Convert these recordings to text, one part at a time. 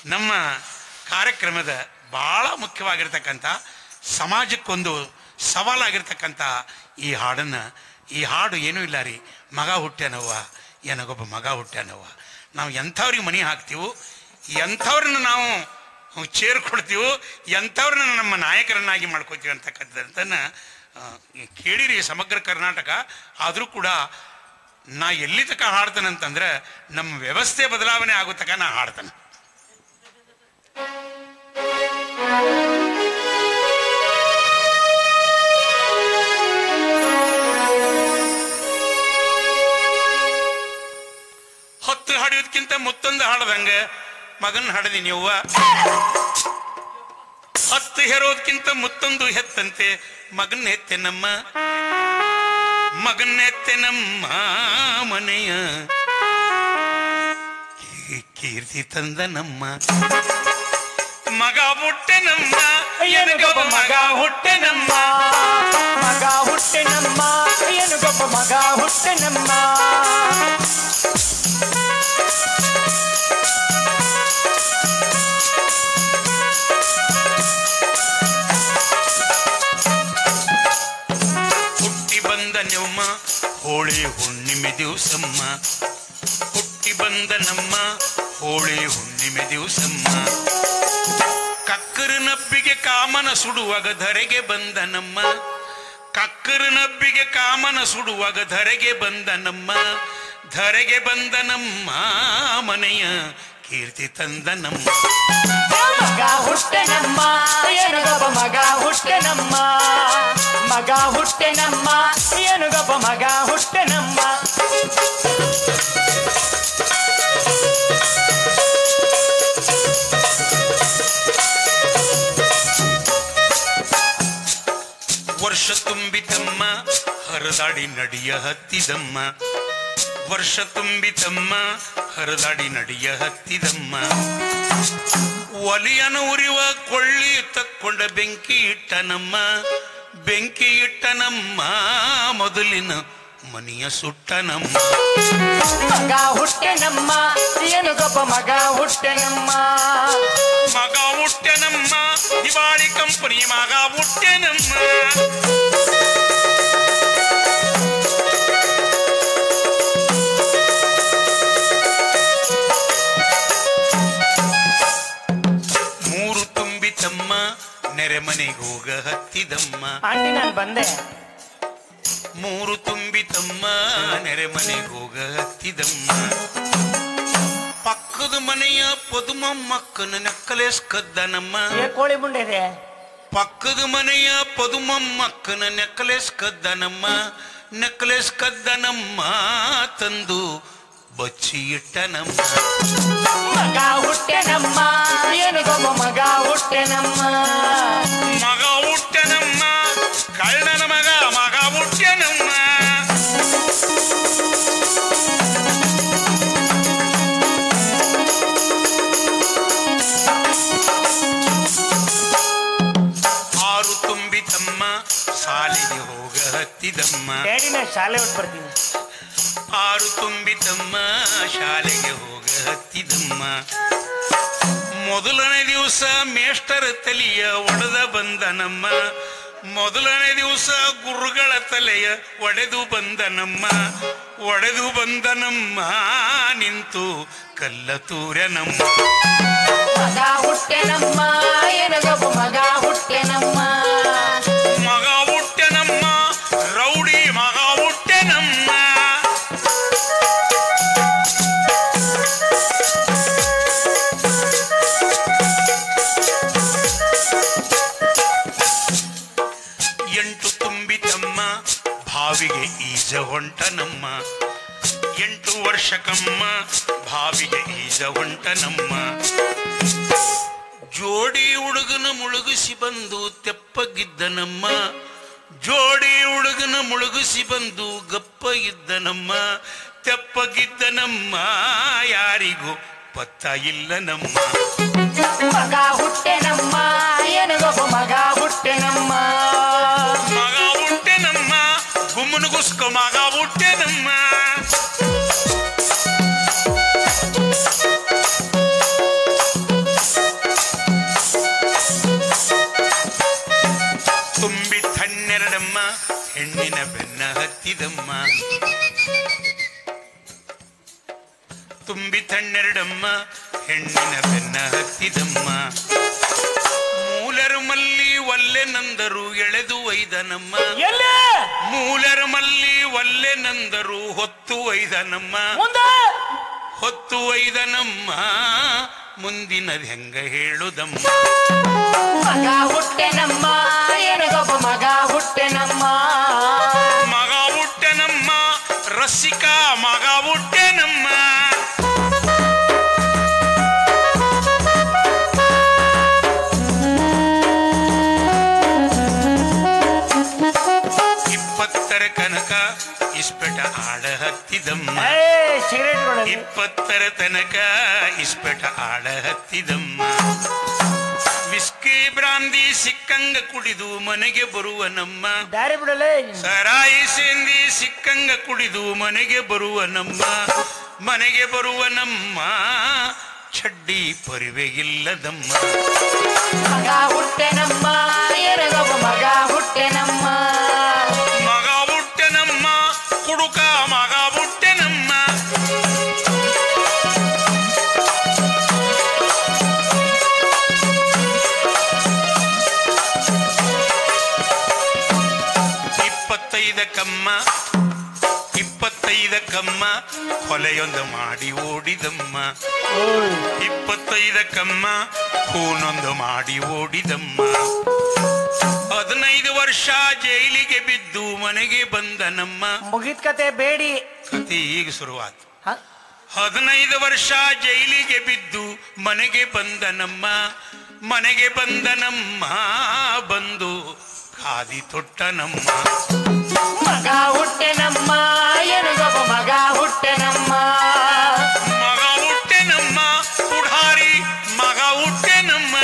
ನಮ್ಮ ಕಾರ್ಯಕ್ರಮದ ಬಹಳ ಮುಖ್ಯವಾಗಿರ್ತಕ್ಕಂಥ ಸಮಾಜಕ್ಕೊಂದು ಸವಾಲಾಗಿರ್ತಕ್ಕಂಥ ಈ ಹಾಡನ್ನು ಈ ಹಾಡು ಏನೂ ಇಲ್ಲ ರೀ ಮಗ ಹುಟ್ಟ್ಯಾನವ್ವ ಏನಗೊಬ್ಬ ಮಗ ಹುಟ್ಟ್ಯಾನವ್ವ ನಾವು ಎಂಥವ್ರಿಗೆ ಮನೆ ಹಾಕ್ತೀವೋ ಎಂಥವ್ರನ್ನ ನಾವು ಚೇರ್ಕೊಡ್ತೀವೋ ಎಂಥವ್ರನ್ನ ನಮ್ಮ ನಾಯಕರನ್ನಾಗಿ ಮಾಡ್ಕೋತೀವಿ ಅಂತಕ್ಕಂಥದ್ದನ್ನು ಕೇಳಿರಿ ಸಮಗ್ರ ಕರ್ನಾಟಕ ಆದರೂ ಕೂಡ ನಾ ಎಲ್ಲಿ ತನಕ ಹಾಡ್ತಾನೆ ಅಂತಂದ್ರೆ ನಮ್ಮ ವ್ಯವಸ್ಥೆ ಬದಲಾವಣೆ ಆಗೋ ತನಕ ನಾ ಹಾಡ್ತಾನೆ ಹತ್ತು ಹಾಡೋದಕ್ಕಿಂತ ಮತ್ತೊಂದು ಹಾಡದಂಗ ಮಗನ್ ಹಾಡದಿನಿ ಅವ್ವ ಹತ್ತು ಹೆರೋದಕ್ಕಿಂತ ಮತ್ತೊಂದು ಹೆತ್ತಂತೆ ಮಗನ್ ಹೆತ್ತೆ ನಮ್ಮ ಮಗನ್ ಹೆತ್ತೆ ನಮ್ಮ ಮನೆಯ ಕೀ- ಕೀರ್ತಿ ತಂದ ನಮ್ಮ ಮಗ ಹುಟ್ಟೆ ನಮ್ಮ ಎನಗೊಬ್ಬ ಮಗ ಹುಟ್ಟೆ ನಮ್ಮ ಮಗ ಹುಟ್ಟೆ ನಮ್ಮ ಏನು ಗೊಬ್ಬ ಮಗ ಹುಟ್ಟೆ ನಮ್ಮ ಹುಟ್ಟಿ ಬಂದ ನಮ್ಮ ಹೋಳಿ ಹುಣ್ಣಿಮೆ ದಿವಸಮ್ಮ ಹುಟ್ಟಿ ಬಂದ ನಮ್ಮ ಹೋಳಿ ಹುಣ್ಣಿಮೆ ದಿವಸಮ್ಮ ಕಕ್ಕರ ನಬ್ಬಿಗೆ ಕಾಮನ ಸುಡುವಾಗ ಧರೆಗೆ ಬಂದ ನಮ್ಮ ಕಕ್ಕರ ನಬ್ಬಿಗೆ ಕಾಮನ ಸುಡುವಾಗ ಧರೆಗೆ ಬಂದ ನಮ್ಮ ಧರೆಗೆ ಬಂದ ನಮ್ಮ ಮನೆಯ ಕೀರ್ತಿ ತಂದ ನಮ್ಮ ಮಗ ಹುಟ್ಟೆ ನಮ್ಮ ಏನು ಗೊಬ್ಬ ಮಗ ಹುಟ್ಟೆ ನಮ್ಮ ಮಗ ಹುಟ್ಟೆ ನಮ್ಮ ಏನು ಗೊಬ್ಬ ಮಗ ಹುಟ್ಟೆ ನಮ್ಮ ವರ್ಷ ತುಂಬಿತಮ್ಮ ಹರದಾಡಿ ನಡಿಯ ಹತ್ತಿದಮ್ಮ ವರ್ಷ ತುಂಬಿತಮ್ಮ ಹರದಾಡಿ ನಡಿಯ ಹತ್ತಿದಮ್ಮ ಒಲಿಯನು ಉರಿವ ಕೊಳ್ಳಿ ತಕ್ಕೊಂಡ ಬೆಂಕಿ ಇಟ್ಟನಮ್ಮ ಬೆಂಕಿ ಇಟ್ಟನಮ್ಮ ಮೊದಲಿನ ಮನೆಯ ಸುಟ್ಟನಮ್ಮ ಮಗ ಹುಟ್ಟೆ ನಮ್ಮ ಏನು ಗೊಬ್ಬ ಮಗ ಹುಟ್ಟೆ ನಮ್ಮ ಮಗ ಹುಟ್ಟೆನಮ್ಮ ದಿವಾಳಿ ಕಂಪನಿ ಮಗ ಹುಟ್ಟೆನಮ್ಮ ಮೂರು ತುಂಬಿತಮ್ಮ ನೆರೆಮನೆಗೆ ಹೋಗ ಹತ್ತಿದಮ್ಮ ಆಂಟಿ ನಾನು ಬಂದೆ ಮೂರು ತುಂಬಿತಮ್ಮ ನೆರೆಮನೆಗೆ ಹೋಗ ಹತ್ತಿದಮ್ಮ ಪಕ್ಕದ ಮನೆಯ ಪದುಮಮ್ಮಕ್ಕನ ನೆಕ್ಕಲೇಸ್ ಕದ್ದನಮ್ಮ ಏ ಕೋಳಿ ಮುಂಡೆ ಇದೆ ಪಕ್ಕದ ಮನೆಯ ಪದುಮಮ್ಮಕ್ಕನ ನೆಕ್ಲೆಸ್ ಕದ್ದನಮ್ಮ ನೆಕ್ಲೆಸ್ ಕದ್ದನಮ್ಮ ತಂದು ಬಚ್ಚಿ ಇಟ್ಟನಮ್ಮ ಮಗ ಹುಟ್ಟೆ ನಮ್ಮ ಏನು ಗೊಬ್ಬ ಮಗ ಹುಟ್ಟೆ ನಮ್ಮ ಮಗ ಹುಟ್ಟನಮ್ಮ ಕಳ್ಳನ ಮಗ ಮಗ ಹುಟ್ಟನಮ್ಮ ಆರು ತುಂಬಿತಮ್ಮ ಸಾಲಿಗೆ ಹೋಗ ಹತ್ತಿದಮ್ಮ ಡ್ಯಾಡಿನ ಶಾಲೆ ಹೊಟ್ಟು ಬರ್ತೀನಿ ಆರು ತುಂಬಿತಮ್ಮ ಶಾಲೆಗೆ ಹೋಗ ಹತ್ತಿದಮ್ಮ ಮೊದಲನೇ ದಿವಸ ಮೇಷ್ಟರ ತಲೆಯ ಒಡೆದ ಬಂದನಮ್ಮ ಮೊದಲನೇ ದಿವಸ ಗುರುಗಳ ತಲೆಯ ಒಡೆದು ಬಂದನಮ್ಮ ಒಡೆದು ಬಂದನಮ್ಮ ನಿಂತು ಕಲ್ಲ ತೂರನಮ್ಮ ಮಗ ಹುಟ್ಟೆ ನಮ್ಮ ಏನು ಗೊಬ್ಬ ಮಗ ಹುಟ್ಟೆ ನಮ್ಮ ಮಗ ಹುಟ್ಟೆನಮ್ಮ ರೌಡಿ ಮಗ ಹುಟ್ಟೆನಮ್ಮ ಎಂಟು ತುಂಬಿತಮ್ಮ ಭಾವಿಗೆ ಈಜ ಹೊಂಟನಮ್ಮ ಎಂಟು ವರ್ಷಕ್ಕಮ್ಮ ಭಾವಿಗೆ ಈಜ ಹೊಂಟನಮ್ಮ ಜೋಡಿ ಹುಡುಗನ ಮುಳುಗಿಸಿ ಬಂದು ತೆಪ್ಪಗಿದ್ದನಮ್ಮ ಜೋಡಿ ಹುಡುಗನ ಮುಳುಗಿಸಿ ಬಂದು ಗಪ್ಪ ಇದ್ದನಮ್ಮ ತೆಪ್ಪಗಿದ್ದನಮ್ಮ ಯಾರಿಗೂ ಪತ್ತ ಇಲ್ಲ ನಮ್ಮ ಮಗ ಹುಟ್ಟೆ ನಮ್ಮ ಏನು ಗೊಬ್ಬ ಮಗ ಹುಟ್ಟೆ ನಮ್ಮ ಮಗ ಹುಟ್ಟೆ ನಮ್ಮ ಗುಮ್ಮನಗುಸ್ಕೊ ಮಗ ಹುಟ್ಟೆ ನಮ್ಮ ತಣ್ಣೆರಡಮ್ಮ ಹೆಣ್ಣಿನ ಬೆನ್ನ ಹತ್ತಿದಮ್ಮ ಮೂಲರು ಮಲ್ಲಿ ಒಲ್ಲೆ ನಂದರು ಎಳೆದು ಒಯ್ದನಮ್ಮ ಎಲ್ಲಿ ಮೂಲರ ಮಲ್ಲಿ ಒಲ್ಲೆ ನಂದರು ಹೊತ್ತು ಒಯ್ದನಮ್ಮ ಮುಂದೆ ಹೊತ್ತು ಒಯ್ದನಮ್ಮ ಮುಂದಿನದ್ ಹೆಂಗ ಹೇಳುದಮ್ಮ ಮಗ ಹುಟ್ಟೆನಮ್ಮ ಎನಗೊಬ್ಬ ಮಗ ಹುಟ್ಟೆನಮ್ಮ ಮಗ ಹುಟ್ಟೆನಮ್ಮ ರಸಿಕ ಮಗ ಹುಟ್ಟೆನಮ್ಮ ಇಪ್ಪತ್ತರ ಕನಕ ಇಸ್ಪೆಟ ಆಡ ಹತ್ತಿದಮ್ಮ ಏ ಸಿಗರೇಟ್ಗಳು ಇಪ್ಪತ್ತರ ತನಕ ಇಸ್ಪೆಟ ಆಡ ಹತ್ತಿದಮ್ಮ ವಿಸ್ಕಿ ಬ್ರಾಂದಿ ಸಿಕ್ಕಂಗ ಕುಡಿದು ಮನೆಗೆ ಬರುವ ನಮ್ಮ ದಾರಿ ಬಿಡಲೇ ಸರಾಯಿ ಸೇಂದಿ ಸಿಕ್ಕಂಗ ಕುಡಿದು ಮನೆಗೆ ಬರುವ ನಮ್ಮ ಮನೆಗೆ ಬರುವ ನಮ್ಮ ಚಡ್ಡಿ ಪರಿವೆಗಿಲ್ಲದಮ್ಮ ಮಗ ಹುಟ್ಟೆನಮ್ಮ ಎನಗೊಬ್ಬ ಮಗ ಹುಟ್ಟೆನಮ್ಮ ಮಗ ಹುಟ್ಟೆನಮ್ಮ ಕುಡುಕ ಮಗ ಹುಟ್ಟೆನಮ್ಮ ಇಪ್ಪತ್ತೈದಕ್ಕಮ್ಮ ಇಪ್ಪತ್ತೈದಕ್ಕಮ್ಮ ಕೊಲೆಯೊಂದು ಮಾಡಿ ಓಡಿದಮ್ಮ ಇಪ್ಪತ್ತೈದಕ್ಕಮ್ಮ ಹೂನೊಂದು ಮಾಡಿ ಓಡಿದಮ್ಮ ಹದಿನೈದು ವರ್ಷ ಜೈಲಿಗೆ ಬಿದ್ದು ಮನೆಗೆ ಬಂದ ನಮ್ಮ ಮುಗಿತ್ ಕತೆ ಬೇಡಿ ಕತೆ ಈಗ ಶುರುವಾತು ಹ? ಹದಿನೈದು ವರ್ಷ ಜೈಲಿಗೆ ಬಿದ್ದು ಮನೆಗೆ ಬಂದ ನಮ್ಮ ಮನೆಗೆ ಬಂದ ನಮ್ಮ ಬಂದು ಖಾದಿ ತೊಟ್ಟ ನಮ್ಮ ಮಗ ಹುಟ್ಟೆನಮ್ಮ ಎನಗೊಬ್ಬ ಮಗ ಹುಟ್ಟೆನಮ್ಮ ಮಗ ಹುಟ್ಟೆ ನಮ್ಮ ಪುಢಾರಿ ಮಗ ಹುಟ್ಟೆ ನಮ್ಮ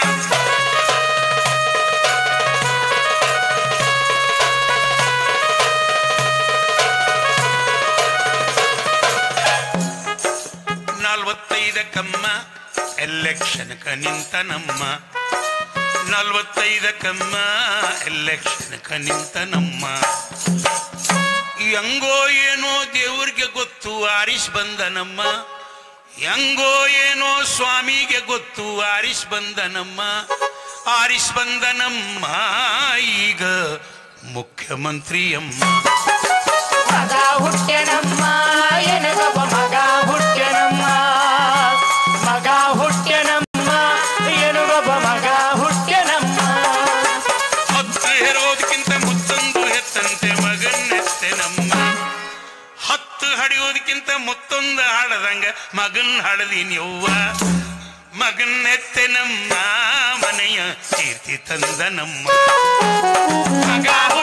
ನಲ್ವತ್ತೈದಕ್ಕಮ್ಮ ಎಲೆಕ್ಷನ್ಕ ನಿಂತ ನಮ್ಮ ನಲ್ವತ್ತೈದಕ್ಕಮ್ಮ ಎಲೆಕ್ಷನ್ಕ ನಿಂತ ನಮ್ಮ ಹೆಂಗೋ ಏನೋ ದೇವ್ರಿಗೆ ಗೊತ್ತು ಆರಿಸ್ ಬಂದ ನಮ್ಮ ಹೆಂಗೋ ಏನೋ ಸ್ವಾಮಿಗೆ ಗೊತ್ತು ಆರಿಸ್ ಬಂದ ನಮ್ಮ ಆರಿಸ್ ಬಂದ ನಮ್ಮ ಈಗ ಮುಖ್ಯಮಂತ್ರಿಯಮ್ಮ ಮಗ ಹುಟ್ಟೆನಮ್ಮ ಎನಗೊಬ್ಬ ಮಗ ಹುಟ್ಟೆನಮ್ಮ ಮಗ ಹುಟ್ಟೆನಮ್ಮ ಎನಗೊಬ್ಬ ಮಗ ಹುಟ್ಟೆನಮ್ಮ ಹತ್ತು ಹೆರೋದಕ್ಕಿಂತ ಮುತ್ತೊಂದು ಹೆತ್ತಂತೆ ಮಗನ್ನೆತ್ತೆ ನಮ್ಮ ಹತ್ತು ಹಡಿಯೋದಕ್ಕಿಂತ ಮತ್ತೊಂದು ಹಾಡದಂಗ ಮಗನ್ ಹಾಡದೀನಿ ಯವ್ವ ಮಗನ್ನೆತ್ತೆ ನಮ್ಮ ಮನೆಯ ಕೀರ್ತಿ ತಂದ ನಮ್ಮ ಮಗ